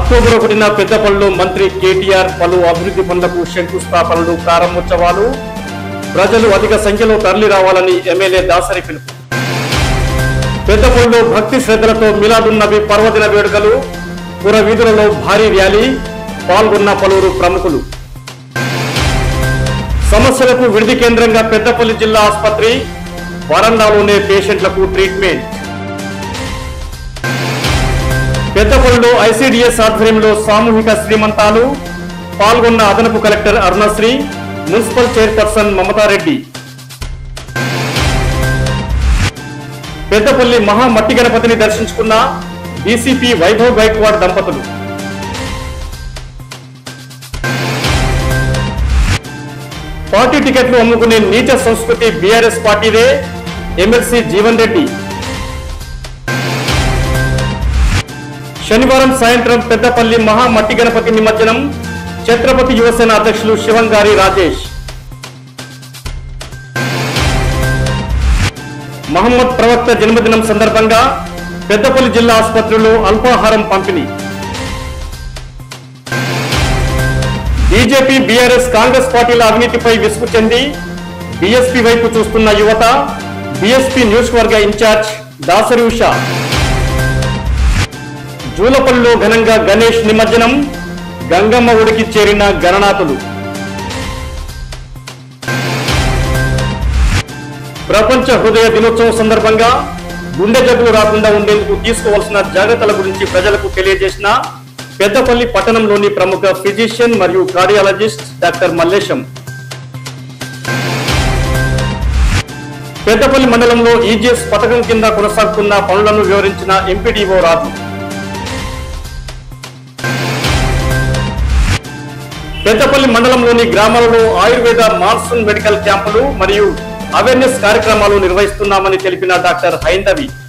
October ఒకటిన పెద్దపల్లిలో మంత్రి కేటీఆర్ పలు అభివృద్ధి పనులకు శంకుస్థాపనలు ప్రారంభోత్సవాలు ప్రజలు అధిక సంఖ్యలో తరలి రావాలని ఎమ్మెల్యే దాసరి పిలుపు పెద్దపల్లిలో భక్తి శ్రద్ధలతో మిలాదున్ నబీ పర్వదిన వేడుకలు పుర వీధులలో భారీ ర్యాలీ పాల్గొన్న పలువురు ప్రముఖులు సమస్యలకు విడిది కేంద్రంగా పెద్దపల్లి జిల్లా ఆసుపత్రి వరండాలోనే పేషెంట్లకు ట్రీట్మెంట్ పెద్దపల్లిలో ఐసీడీఎస్ ఆధ్వర్యంలో సామూహిక శ్రీమంతాలు పాల్గొన్న అదనపు collector Arunasri municipal chairperson Mamatha Reddy Peddapalli మహా మట్టి గణపతిని దర్శించుకున్న డీసీపీ వైభవ్ గైక్వాడ్ దంపతులు పార్టీ టికెట్లు అమ్ముకునే నీచ సంస్కృతి బీఆర్ఎస్ పార్టీదే ఎమ్మెల్సీ జీవన్ రెడ్డి శనివారం సాయంత్రం పెద్దపల్లి మహా మట్టి గణపతి నిమజ్జనం ఛత్రపతి యువసేన అధ్యక్షులు శివంగారి రాజేష్ మహమ్మద్ ప్రవక్త జన్మదినం సందర్భంగా పెద్దపల్లి జిల్లా ఆసుపత్రిలో అల్పాహారం పంపిణీ బీజేపీ బీఆర్ఎస్ కాంగ్రెస్ పార్టీల అవినీతిపై విసుగు చెంది బీఎస్పీ వైపు చూస్తున్న యువత బీఎస్పీ నియోజకవర్గ ఇన్ఛార్జ్ దాసరి ఉషా జూలపల్లిలో ఘనంగా గణేష్ నిమజ్జనం గంగమ్మ ఒడికి చేరిన గణనాథులు ప్రపంచ హృదయ దినోత్సవం సందర్భంగా గుండె జబ్బులు రాకుండా ఉండేందుకు తీసుకోవాల్సిన జాగ్రత్తల గురించి ప్రజలకు తెలియజేసిన పెద్దపల్లి పట్టణంలోని ప్రముఖ ఫిజిషియన్ మరియు కార్డియాలజిస్ట్ డాక్టర్ మల్లేశం పెద్దపల్లి మండలంలో ఈజీఎస్ పథకం కింద కొనసాగుతున్న పనులను వివరించిన ఎంపీడీఓ రాజు పెద్దపల్లి మండలంలోని గ్రామాలలో ఆయుర్వేద మాన్సూన్ మెడికల్ క్యాంపులు మరియు అవేర్నెస్ కార్యక్రమాలు నిర్వహిస్తున్నామని తెలిపిన డాక్టర్ హైందవి